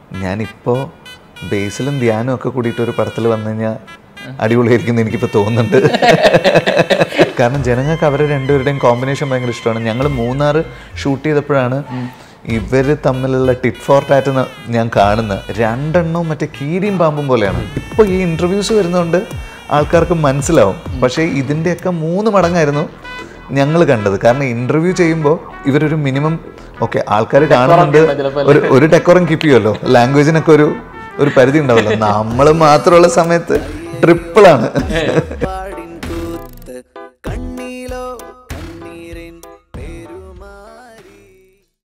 ഞാനിപ്പോൾ ബേസിലും ധ്യാനും ഒക്കെ കൂടിയിട്ട് ഒരു പടത്തിൽ വന്നു കഴിഞ്ഞാൽ അടിപൊളിയായിരിക്കും എന്ന് എനിക്കിപ്പോൾ തോന്നുന്നുണ്ട് കാരണം ജനങ്ങൾക്ക് അവരെ രണ്ടുപേരുടെയും കോമ്പിനേഷൻ ഭയങ്കര ഇഷ്ടമാണ് ഞങ്ങൾ മൂന്നാർ ഷൂട്ട് ചെയ്തപ്പോഴാണ് ഇവർ തമ്മിലുള്ള ടിറ്റ് ഫോർ ടാറ്റ് എന്ന് ഞാൻ കാണുന്നത് രണ്ടെണ്ണവും മറ്റേ കീരിയും പാമ്പും പോലെയാണ് ഇപ്പോൾ ഈ ഇൻ്റർവ്യൂസ് വരുന്നതുകൊണ്ട് ആൾക്കാർക്ക് മനസ്സിലാവും പക്ഷേ ഇതിൻ്റെയൊക്കെ മൂന്ന് മടങ്ങായിരുന്നു ഞങ്ങൾ കണ്ടത് കാരണം ഇൻ്റർവ്യൂ ചെയ്യുമ്പോൾ ഇവരൊരു മിനിമം ഓക്കെ ആൾക്കാർ കാണുന്നുണ്ട് ഒരു ഒരു ഡെക്കോറം കീപ്പ് ചെയ്യുമല്ലോ ലാംഗ്വേജിനൊക്കെ ഒരു ഒരു പരിധി ഉണ്ടാവല്ലോ നമ്മൾ മാത്രമുള്ള സമയത്ത് ട്രിപ്പിളാണ്